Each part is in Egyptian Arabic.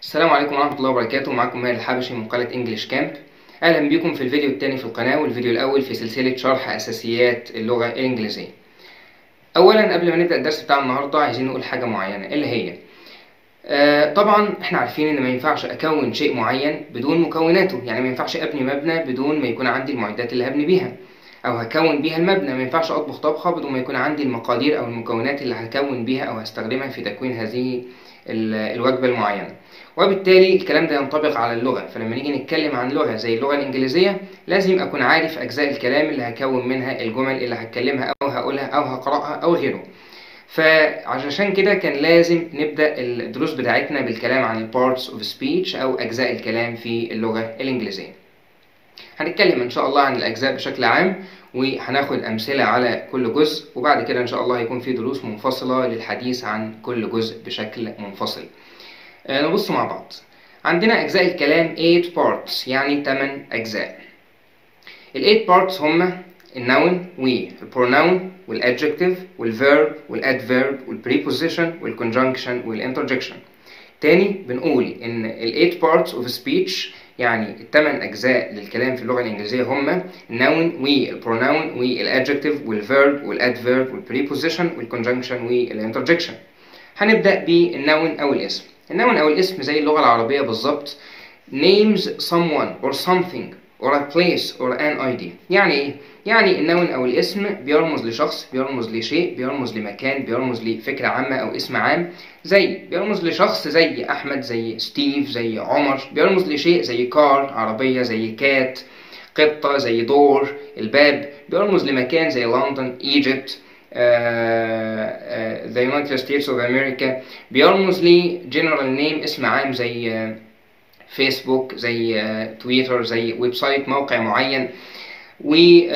السلام عليكم ورحمة الله وبركاته معكم ماهر الحبشي من قناة انجلش كامب اهلا بكم في الفيديو الثاني في القناة والفيديو الاول في سلسلة شرح اساسيات اللغة الانجليزية اولا قبل ما نبدأ الدرس بتاع النهاردة عايزين نقول حاجة معينة اللي هي آه طبعا احنا عارفين ان ما ينفعش اكون شيء معين بدون مكوناته يعني ما ينفعش ابني مبنى بدون ما يكون عندي المعدات اللي هبني بيها او هكون بيها المبنى ما ينفعش اطبخ طبخة بدون ما يكون عندي المقادير او المكونات اللي هكون بيها او هستخدمها في تكوين هذه الوجبة المعينة وبالتالي الكلام ده ينطبق على اللغة فلما نيجي نتكلم عن لغة زي اللغة الإنجليزية لازم أكون عارف أجزاء الكلام اللي هكون منها الجمل اللي هتكلمها أو هقولها أو هقرأها أو غيره فعشان كده كان لازم نبدأ الدروس بتاعتنا بالكلام عن البارتس اوف سبيتش أو أجزاء الكلام في اللغة الإنجليزية هنتكلم إن شاء الله عن الأجزاء بشكل عام وهناخد أمثلة على كل جزء وبعد كده إن شاء الله هيكون في دروس منفصلة للحديث عن كل جزء بشكل منفصل آه نبص مع بعض عندنا أجزاء الكلام 8 parts يعني 8 أجزاء ال 8 parts هما النون والبرونون والادجكتيف والفيرب والادفيرب والبريبوزيشن والكونجنكشن والانترجكشن تاني بنقول ان ال 8 parts of speech يعني الثمان أجزاء للكلام في اللغة الإنجليزية هما النون والبرونون والادجكتيف والفيرب والادفيرب والبريبوزيشن والكونجنكشن والانترجكشن هنبدأ بالنون أو الاسم النون أو الاسم زي اللغة العربية بالظبط names someone or something or a place or an idea يعني إيه؟ يعني النون أو الاسم بيرمز لشخص بيرمز لشيء بيرمز لمكان بيرمز لفكرة عامة أو اسم عام زي بيرمز لشخص زي أحمد زي ستيف زي عمر بيرمز لشيء زي كار عربية زي كات قطة زي دور الباب بيرمز لمكان زي لندن ايجيبت ذا يونايتد ستيتس اوف امريكا بيرمز لي جنرال نيم اسم عام زي uh, فيسبوك زي uh, تويتر زي ويب سايت موقع معين و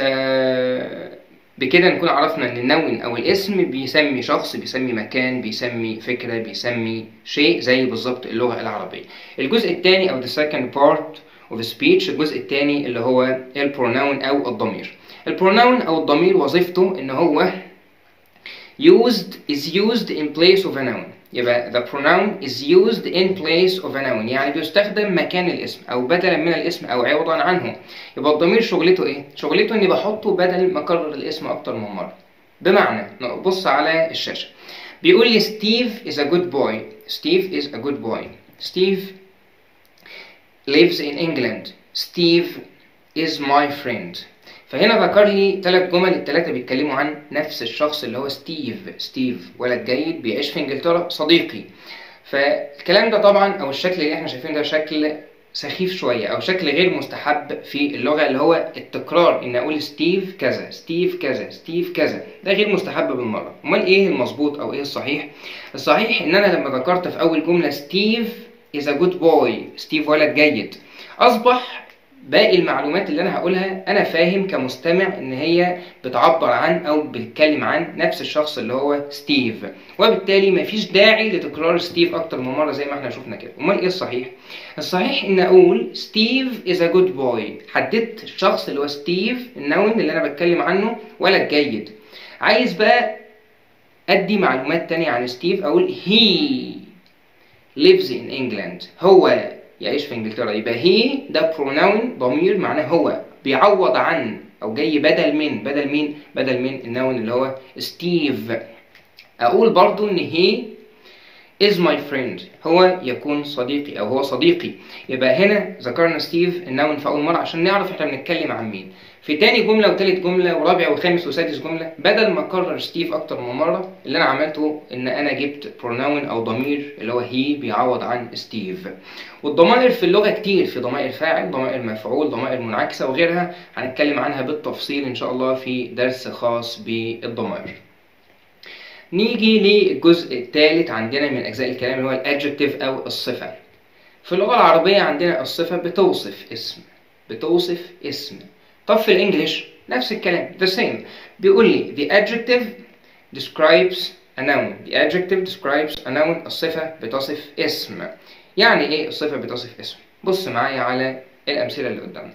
uh, بكده نكون عرفنا ان النون او الاسم بيسمي شخص بيسمي مكان بيسمي فكرة بيسمي شيء زي بالظبط اللغة العربية الجزء الثاني او the second part of speech الجزء الثاني اللي هو البرونون او الضمير البرونون او الضمير وظيفته ان هو used is used in place of a noun يبقى the pronoun is used in place of a noun يعني بيستخدم مكان الاسم او بدلا من الاسم او عوضا عنه يبقى الضمير شغلته ايه شغلته اني بحطه بدل ما اكرر الاسم اكتر من مره بمعنى نبص على الشاشه بيقول لي ستيف is a good boy ستيف is a good boy ستيف lives in England ستيف is my friend فهنا ذكر لي ثلاث جمل الثلاثه بيتكلموا عن نفس الشخص اللي هو ستيف ستيف ولد جيد بيعيش في انجلترا صديقي فالكلام ده طبعا او الشكل اللي احنا شايفينه ده شكل سخيف شويه او شكل غير مستحب في اللغه اللي هو التكرار ان اقول ستيف كذا ستيف كذا ستيف كذا ده غير مستحب بالمره امال ايه المظبوط او ايه الصحيح الصحيح ان انا لما ذكرت في اول جمله ستيف is a good boy ستيف ولد جيد اصبح باقي المعلومات اللي انا هقولها انا فاهم كمستمع ان هي بتعبر عن او بتتكلم عن نفس الشخص اللي هو ستيف وبالتالي مفيش داعي لتكرار ستيف اكتر من مره زي ما احنا شفنا كده امال ايه الصحيح الصحيح ان اقول ستيف از ا جود بوي حددت الشخص اللي هو ستيف النون اللي انا بتكلم عنه ولد جيد عايز بقى ادي معلومات تانية عن ستيف اقول he lives in England هو يعيش في انجلترا يبقى هي ده بروناون ضمير معناه هو بيعوض عن او جاي بدل من بدل مين بدل من النون اللي هو ستيف اقول برضو ان هي is my friend هو يكون صديقي او هو صديقي يبقى هنا ذكرنا ستيف النون في اول مره عشان نعرف احنا بنتكلم عن مين في تاني جمله وتالت جمله ورابع وخامس وسادس جمله بدل ما اكرر ستيف اكتر من مره اللي انا عملته ان انا جبت بروناون او ضمير اللي هو هي بيعوض عن ستيف والضمائر في اللغه كتير في ضمائر فاعل ضمائر مفعول ضمائر منعكسه وغيرها هنتكلم عنها بالتفصيل ان شاء الله في درس خاص بالضمائر نيجي للجزء الثالث عندنا من اجزاء الكلام اللي هو الادجكتيف او الصفه في اللغه العربيه عندنا الصفه بتوصف اسم بتوصف اسم طب في الانجليش نفس الكلام the same بيقول لي the adjective describes a noun the adjective describes a noun الصفه بتصف اسم يعني ايه الصفه بتصف اسم بص معايا على الامثله اللي قدامنا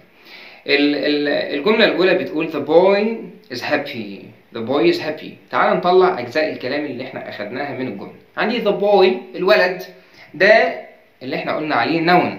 الجمله الاولى بتقول the boy is happy the boy is happy تعال نطلع اجزاء الكلام اللي احنا اخدناها من الجمله عندي the boy الولد ده اللي احنا قلنا عليه noun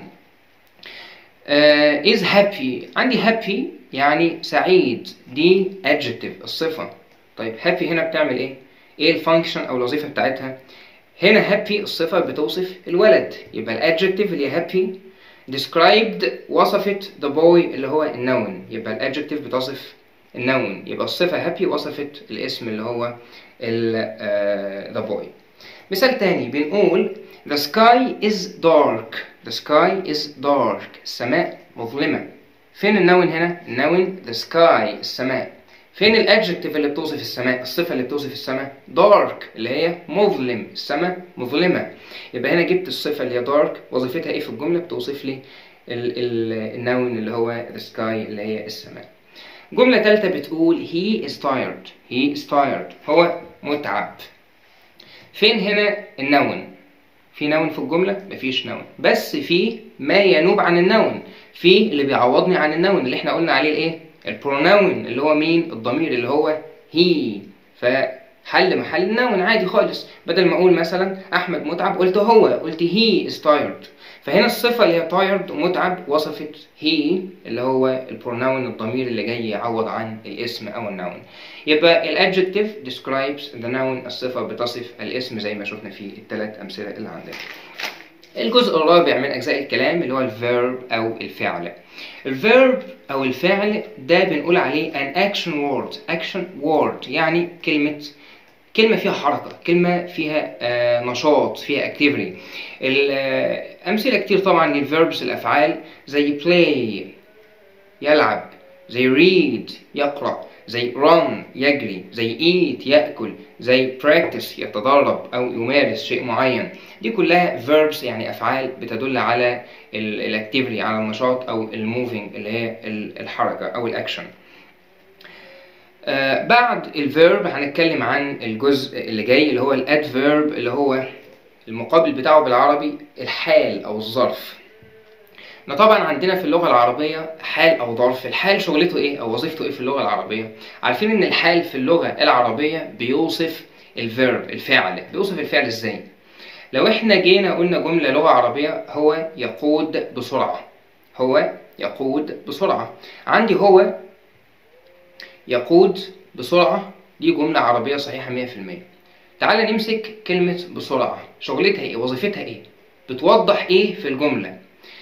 uh, is happy عندي happy يعني سعيد دي adjective الصفة طيب happy هنا بتعمل ايه؟ ايه الفانكشن او الوظيفة بتاعتها؟ هنا happy الصفة بتوصف الولد يبقى الادجكتيف اللي هي happy described وصفت the boy اللي هو النون يبقى الادجكتيف بتصف النون يبقى الصفة happy وصفت الاسم اللي هو ال uh, the boy مثال تاني بنقول the sky is dark the sky is dark السماء مظلمة فين النون هنا؟ النون the sky السماء فين الادجكتيف اللي بتوصف السماء الصفة اللي بتوصف السماء dark اللي هي مظلم السماء مظلمة يبقى هنا جبت الصفة اللي هي dark وظيفتها ايه في الجملة بتوصف لي ال ال النون اللي هو the sky اللي هي السماء جملة تالتة بتقول he is tired he is tired هو متعب فين هنا النون في نون في الجملة مفيش نون بس في ما ينوب عن النون في اللي بيعوضني عن النون اللي احنا قلنا عليه الايه البروناون اللي هو مين الضمير اللي هو هي فحل محل النون عادي خالص بدل ما اقول مثلا احمد متعب قلت هو قلت هي is tired فهنا الصفة اللي هي tired ومتعب وصفت هي اللي هو البروناون الضمير اللي جاي يعوض عن الاسم او النون يبقى الادجكتيف describes the noun الصفة بتصف الاسم زي ما شفنا في الثلاث امثلة اللي عندنا الجزء الرابع من اجزاء الكلام اللي هو الفيرب او الفعل الفيرب او الفعل ده بنقول عليه an action word action word يعني كلمة كلمة فيها حركة كلمة فيها آه نشاط فيها activity أمثلة كتير طبعا للverbs الأفعال زي play يلعب زي read يقرأ زي run يجري زي eat يأكل زي practice يتدرب أو يمارس شيء معين دي كلها verbs يعني أفعال بتدل على الاكتيفيتي على النشاط أو الموفينج اللي هي الحركة أو الأكشن آه بعد الفيرب هنتكلم عن الجزء اللي جاي اللي هو الادفيرب اللي هو المقابل بتاعه بالعربي الحال او الظرف احنا طبعا عندنا في اللغه العربيه حال او ظرف الحال شغلته ايه او وظيفته ايه في اللغه العربيه عارفين ان الحال في اللغه العربيه بيوصف الفيرب الفعل بيوصف الفعل ازاي لو احنا جينا قلنا جمله لغه عربيه هو يقود بسرعه هو يقود بسرعه عندي هو يقود بسرعة دي جملة عربية صحيحة 100% تعال نمسك كلمة بسرعة شغلتها ايه وظيفتها ايه بتوضح ايه في الجملة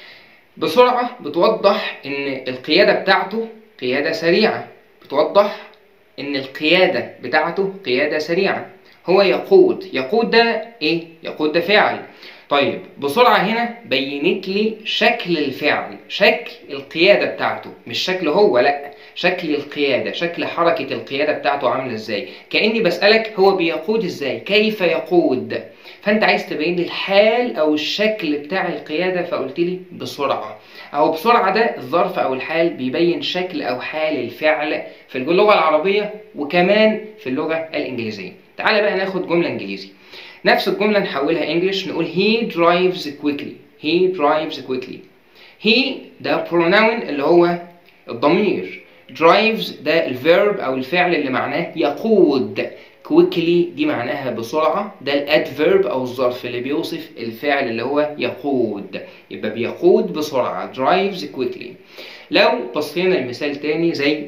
بسرعة بتوضح ان القيادة بتاعته قيادة سريعة بتوضح ان القيادة بتاعته قيادة سريعة هو يقود يقود ده ايه يقود ده فعل طيب بسرعة هنا بينت لي شكل الفعل شكل القيادة بتاعته مش شكل هو لأ شكل القيادة شكل حركة القيادة بتاعته عاملة ازاي كأني بسألك هو بيقود ازاي كيف يقود فانت عايز تبين لي الحال او الشكل بتاع القيادة فقلت لي بسرعة او بسرعة ده الظرف او الحال بيبين شكل او حال الفعل في اللغة العربية وكمان في اللغة الانجليزية تعال بقى ناخد جملة انجليزي نفس الجملة نحولها انجلش نقول he drives quickly he drives quickly he ده pronoun اللي هو الضمير drives ده الفيرب او الفعل اللي معناه يقود quickly دي معناها بسرعة ده الادفيرب او الظرف اللي بيوصف الفعل اللي هو يقود يبقى بيقود بسرعة drives quickly لو بصينا المثال تاني زي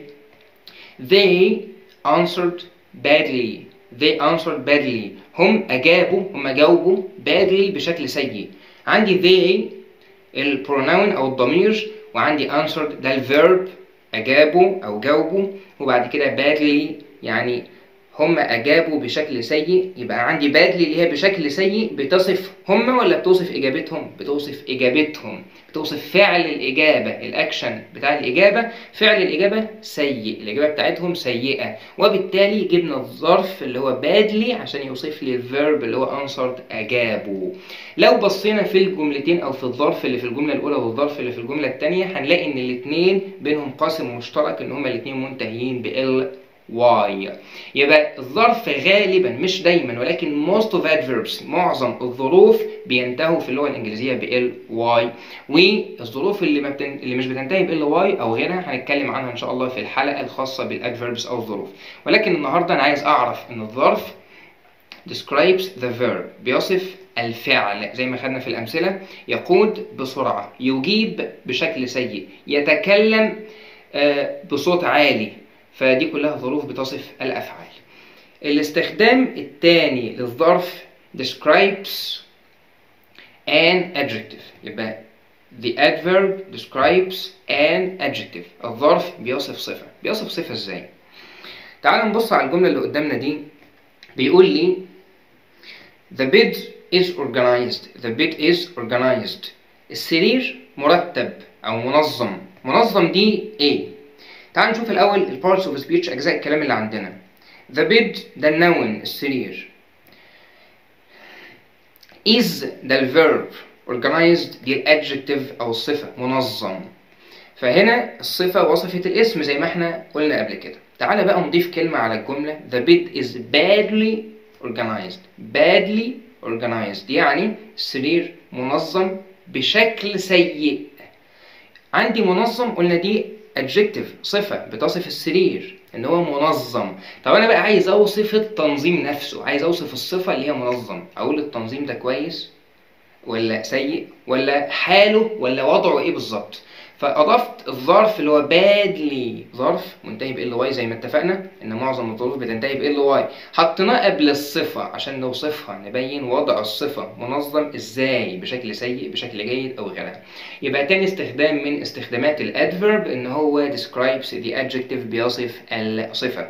they answered badly they answered badly هم اجابوا هم جاوبوا badly بشكل سيء عندي they البروناون او الضمير وعندي answered ده الفيرب أجابوا أو جاوبوا وبعد كده badly يعني هم أجابوا بشكل سيء يبقى عندي badly اللي هي بشكل سيء بتصف هم ولا بتوصف إجابتهم؟ بتوصف إجابتهم بتوصف فعل الإجابة الأكشن بتاع الإجابة فعل الإجابة سيء الإجابة بتاعتهم سيئة وبالتالي جبنا الظرف اللي هو badly عشان يوصف لي الفيرب اللي هو answered أجابوا لو بصينا في الجملتين أو في الظرف اللي في الجملة الأولى والظرف اللي في الجملة الثانية هنلاقي إن الاتنين بينهم قاسم مشترك إن هما الاتنين منتهيين بال واي يبقى الظرف غالبا مش دايما ولكن most of adverbs معظم الظروف بينتهوا في اللغه الانجليزيه بال واي والظروف اللي ما بتن... اللي مش بتنتهي بال واي او غيرها هنتكلم عنها ان شاء الله في الحلقه الخاصه بالادفيربس او الظروف ولكن النهارده انا عايز اعرف ان الظرف describes the verb بيصف الفعل زي ما خدنا في الأمثلة يقود بسرعة يجيب بشكل سيء يتكلم آه، بصوت عالي فدي كلها ظروف بتصف الأفعال الاستخدام الثاني للظرف describes an adjective يبقى the adverb describes an adjective الظرف بيصف صفة بيصف صفة ازاي تعال نبص على الجملة اللي قدامنا دي بيقول لي the bed is organized the bed is organized السرير مرتب أو منظم منظم دي ايه تعال نشوف الأول ال parts of speech أجزاء الكلام اللي عندنا the bed ده النون السرير is ده الفيرب organized دي الادجكتيف او الصفه منظم فهنا الصفه وصفت الاسم زي ما احنا قلنا قبل كده تعالى بقى نضيف كلمه على الجمله the bed is badly organized badly organized يعني السرير منظم بشكل سيء عندي منظم قلنا دي adjective صفة بتصف السرير ان هو منظم طب انا بقى عايز اوصف التنظيم نفسه عايز اوصف الصفة اللي هي منظم اقول التنظيم ده كويس ولا سيء ولا حاله ولا وضعه ايه بالظبط فاضفت الظرف اللي هو بادلي ظرف منتهي بال واي زي ما اتفقنا ان معظم الظروف بتنتهي بال واي حطيناه قبل الصفه عشان نوصفها نبين وضع الصفه منظم ازاي بشكل سيء بشكل جيد او غيرها يبقى تاني استخدام من استخدامات الادفيرب ان هو describes the adjective بيصف الصفه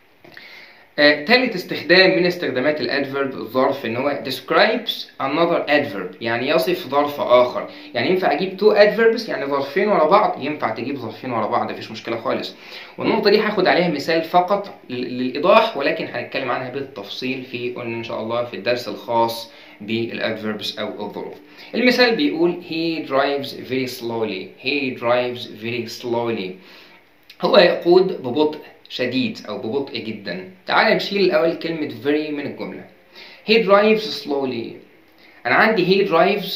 آه، تالت استخدام من استخدامات الادفيرب الظرف ان هو describes another adverb يعني يصف ظرف اخر يعني ينفع اجيب two adverbs يعني ظرفين ورا بعض ينفع تجيب ظرفين ورا بعض مفيش مشكله خالص والنقطه دي هاخد عليها مثال فقط لل- للايضاح ولكن هنتكلم عنها بالتفصيل في قلنا ان شاء الله في الدرس الخاص بالادفيربس او الظروف المثال بيقول he drives very slowly he drives very slowly هو يقود ببطء شديد او ببطء جدا تعال نشيل الاول كلمه very من الجمله he drives slowly انا عندي he drives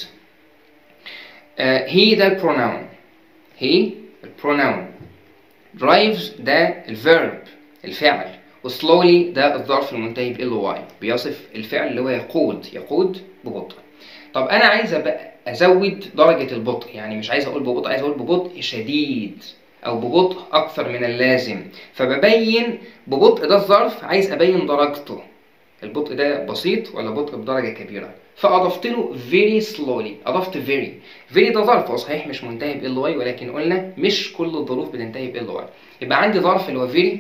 آه he ده البروناون he البروناون drives ده الفيرب الفعل وslowly ده الظرف المنتهي ب واي بيصف الفعل اللي هو يقود يقود ببطء طب انا عايز بقى ازود درجه البطء يعني مش عايز اقول ببطء عايز اقول ببطء شديد او ببطء اكثر من اللازم فببين ببطء ده الظرف عايز ابين درجته البطء ده بسيط ولا بطء بدرجه كبيره فاضفت له very slowly اضفت very very ده ظرف هو صحيح مش منتهي ب واي ولكن قلنا مش كل الظروف بتنتهي ب واي يبقى عندي ظرف اللي هو very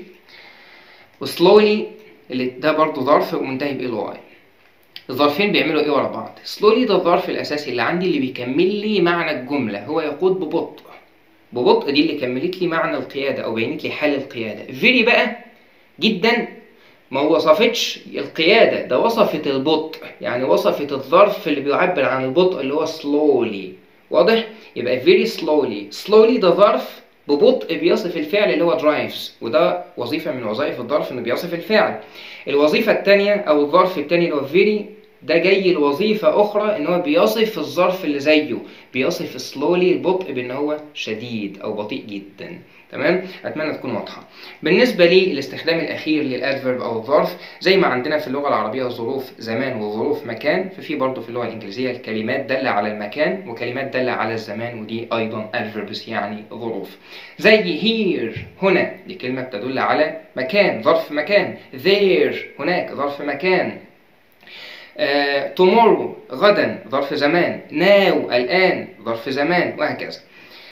وسلولي اللي ده برضه ظرف منتهي ب واي الظرفين بيعملوا ايه ورا بعض سلولي ده الظرف الاساسي اللي عندي اللي بيكمل لي معنى الجمله هو يقود ببطء ببطء دي اللي كملت لي معنى القياده او بينت لي حال القياده فيري بقى جدا ما وصفتش القياده ده وصفت البطء يعني وصفت الظرف اللي بيعبر عن البطء اللي هو slowly واضح يبقى very slowly slowly ده ظرف ببطء بيصف الفعل اللي هو drives وده وظيفة من وظائف الظرف انه بيصف الفعل الوظيفة الثانية او الظرف الثاني اللي هو very ده جاي لوظيفة أخرى إن هو بيصف الظرف اللي زيه بيصف سلولي البطء بإن هو شديد أو بطيء جدا تمام أتمنى تكون واضحة بالنسبة لي الاستخدام الأخير للأدفيرب أو الظرف زي ما عندنا في اللغة العربية ظروف زمان وظروف مكان ففي برضه في اللغة الإنجليزية الكلمات دالة على المكان وكلمات دالة على الزمان ودي أيضا adverbs يعني ظروف زي here هنا دي كلمة تدل على مكان ظرف مكان there هناك ظرف مكان Uh, tomorrow غدا ظرف زمان now الآن ظرف زمان وهكذا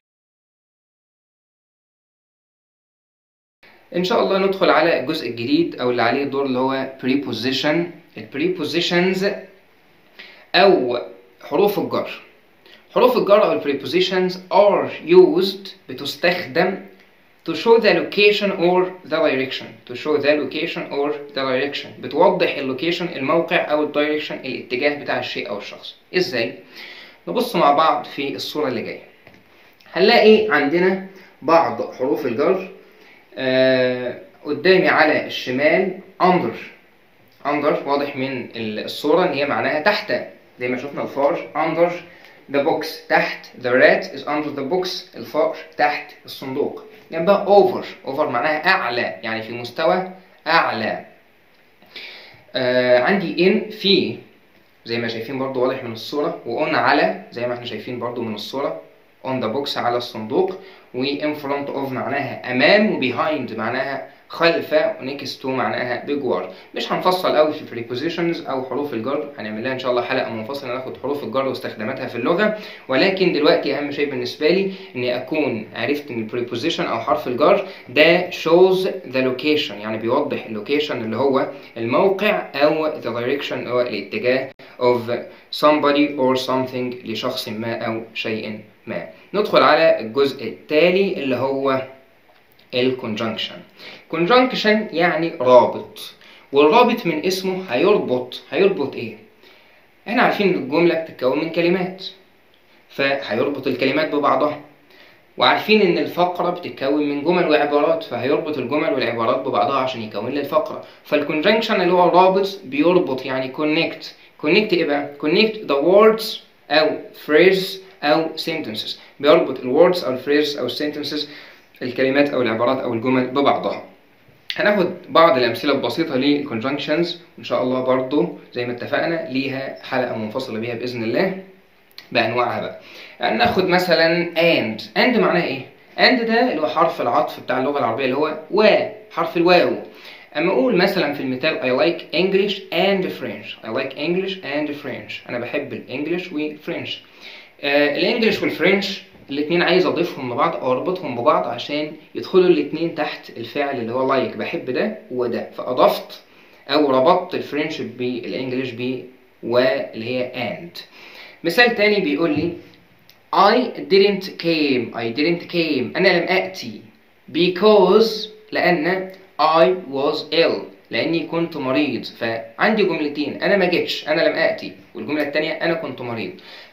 إن شاء الله ندخل على الجزء الجديد أو اللي عليه الدور اللي هو preposition ال prepositions أو حروف الجر حروف الجر أو ال prepositions are used بتستخدم to show the location or the direction to show the location or the direction بتوضح اللوكيشن الموقع او الدايركشن الاتجاه بتاع الشيء او الشخص ازاي نبص مع بعض في الصورة اللي جاية هنلاقي عندنا بعض حروف الجر آه قدامي على الشمال under under واضح من الصورة ان هي معناها تحت زي ما شفنا الفار under the box تحت the rat is under the box الفار تحت الصندوق جنبها over over معناها أعلى يعني في مستوى أعلى آه عندي in في زي ما شايفين برضو واضح من الصورة وأون على زي ما احنا شايفين برضو من الصورة on the box على الصندوق و in front of معناها أمام و behind معناها خلف و next to معناها بجوار مش هنفصل قوي في prepositions أو حروف الجر هنعمل لها إن شاء الله حلقة منفصلة ناخد حروف الجر واستخداماتها في اللغة ولكن دلوقتي أهم شيء بالنسبة لي إني أكون عرفت إن preposition أو حرف الجر ده shows the location يعني بيوضح اللوكيشن اللي هو الموقع أو the direction أو الاتجاه of somebody or something لشخص ما أو شيء ما ندخل على الجزء التالي اللي هو الكونجنكشن كونجنكشن يعني رابط والرابط من اسمه هيربط هيربط ايه احنا عارفين ان الجمله بتتكون من كلمات فهيربط الكلمات ببعضها وعارفين ان الفقره بتتكون من جمل وعبارات فهيربط الجمل والعبارات ببعضها عشان يكون لي الفقره فالكونجنكشن اللي هو الرابط بيربط يعني كونكت كونكت ايه بقى كونكت the words او phrase او sentences بيربط الوردز او الفريز او السنتنسز الكلمات او العبارات او الجمل ببعضها هناخد بعض الامثله البسيطه للكونجنكشنز ان شاء الله برضو زي ما اتفقنا ليها حلقه منفصله بيها باذن الله بانواعها بقى ناخد مثلا and and معناها ايه and ده اللي هو حرف العطف بتاع اللغه العربيه اللي هو و حرف الواو اما اقول مثلا في المثال I like English and French I like English and French انا بحب الانجليش والفرنش آه الانجليش والفرنش الاثنين عايز اضيفهم لبعض او اربطهم ببعض عشان يدخلوا الاثنين تحت الفعل اللي هو لايك like. بحب ده وده فاضفت او ربطت الفرنش بالانجليش ب واللي هي and مثال تاني بيقول لي I didn't came I didn't came أنا لم أأتي because لأن I was ill لأني كنت مريض فعندي جملتين أنا ما جيتش أنا لم أأتي والجملة التانية أنا كنت مريض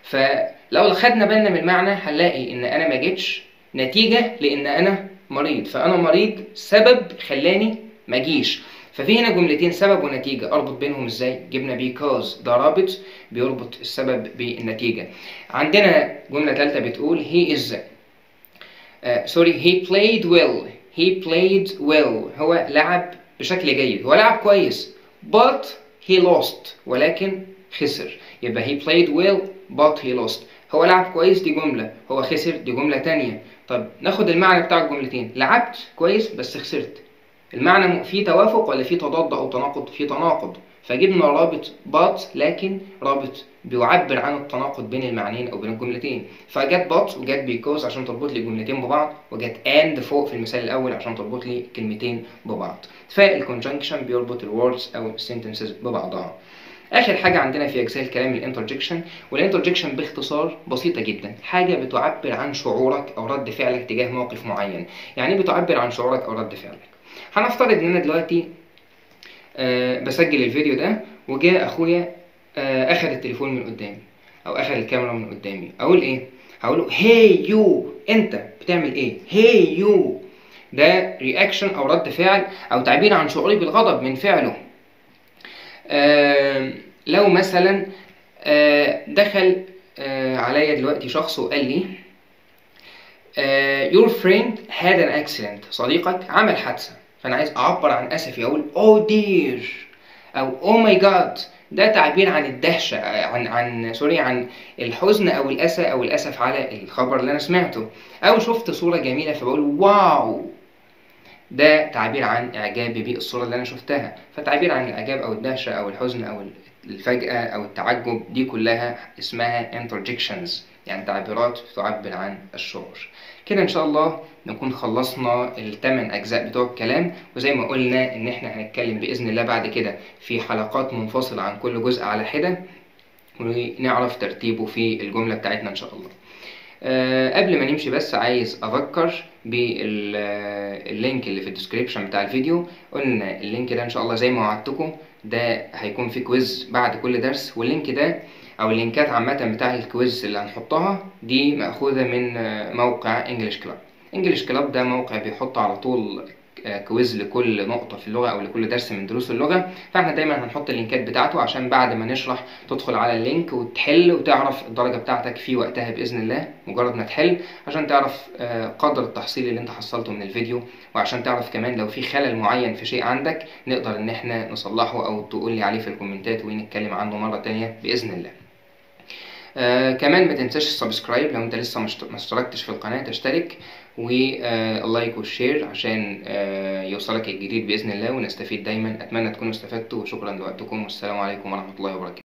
فلو خدنا بالنا من المعنى هنلاقي إن أنا ما جيتش نتيجة لأن أنا مريض فأنا مريض سبب خلاني ما جيش ففي هنا جملتين سبب ونتيجة أربط بينهم إزاي؟ جبنا because ده رابط بيربط السبب بالنتيجة. عندنا جملة ثالثة بتقول he is uh, sorry he played well he played well هو لعب بشكل جيد هو لعب كويس but he lost ولكن خسر يبقى he played well but he lost هو لعب كويس دي جملة هو خسر دي جملة تانية طب ناخد المعنى بتاع الجملتين لعبت كويس بس خسرت المعنى في توافق ولا في تضاد او تناقض في تناقض فجبنا رابط بات لكن رابط بيعبر عن التناقض بين المعنيين او بين الجملتين فجت بات وجت بيكوز عشان تربط لي جملتين ببعض وجت اند فوق في المثال الاول عشان تربط لي كلمتين ببعض فالكونجنكشن بيربط الوردز او السنتنسز ببعضها اخر حاجه عندنا في اجزاء الكلام الانترجكشن والانترجكشن باختصار بسيطه جدا حاجه بتعبر عن شعورك او رد فعلك تجاه موقف معين يعني بتعبر عن شعورك او رد فعلك هنفترض ان انا دلوقتي أه بسجل الفيديو ده وجاء اخويا أه اخد التليفون من قدامي او اخد الكاميرا من قدامي اقول ايه هقول له هي يو انت بتعمل ايه هي يو ده رياكشن او رد فعل او تعبير عن شعوري بالغضب من فعله أه لو مثلا أه دخل أه عليا دلوقتي شخص وقال لي your friend had an accident صديقك عمل حادثه فانا عايز اعبر عن اسفي اقول oh dear او oh my god ده تعبير عن الدهشه عن عن سوري عن الحزن او الاسى او الاسف على الخبر اللي انا سمعته او شفت صوره جميله فبقول واو ده تعبير عن اعجابي بالصوره اللي انا شفتها فتعبير عن الاعجاب او الدهشه او الحزن او الفجاه او التعجب دي كلها اسمها interjections يعني تعبيرات تعبر عن الشعور كده ان شاء الله نكون خلصنا الثمان اجزاء بتوع الكلام وزي ما قلنا ان احنا هنتكلم باذن الله بعد كده في حلقات منفصله عن كل جزء على حده ونعرف ترتيبه في الجمله بتاعتنا ان شاء الله أه قبل ما نمشي بس عايز اذكر باللينك اللي في الديسكريبشن بتاع الفيديو قلنا اللينك ده ان شاء الله زي ما وعدتكم ده هيكون في كويز بعد كل درس واللينك ده او اللينكات عامه بتاع الكويز اللي هنحطها دي ماخوذه من موقع انجلش كلاب انجلش كلاب ده موقع بيحط على طول آه، كويز لكل نقطة في اللغة أو لكل درس من دروس اللغة فاحنا دايما هنحط اللينكات بتاعته عشان بعد ما نشرح تدخل على اللينك وتحل وتعرف الدرجة بتاعتك في وقتها بإذن الله مجرد ما تحل عشان تعرف آه، قدر التحصيل اللي انت حصلته من الفيديو وعشان تعرف كمان لو في خلل معين في شيء عندك نقدر ان احنا نصلحه او تقول لي عليه في الكومنتات ونتكلم عنه مرة تانية بإذن الله آه كمان ما تنساش السبسكرايب لو انت لسه مشت- ما اشتركتش في القناة تشترك واللايك والشير عشان آه يوصلك الجديد بإذن الله ونستفيد دايما أتمنى تكونوا استفدتوا وشكرا لوقتكم والسلام عليكم ورحمة الله وبركاته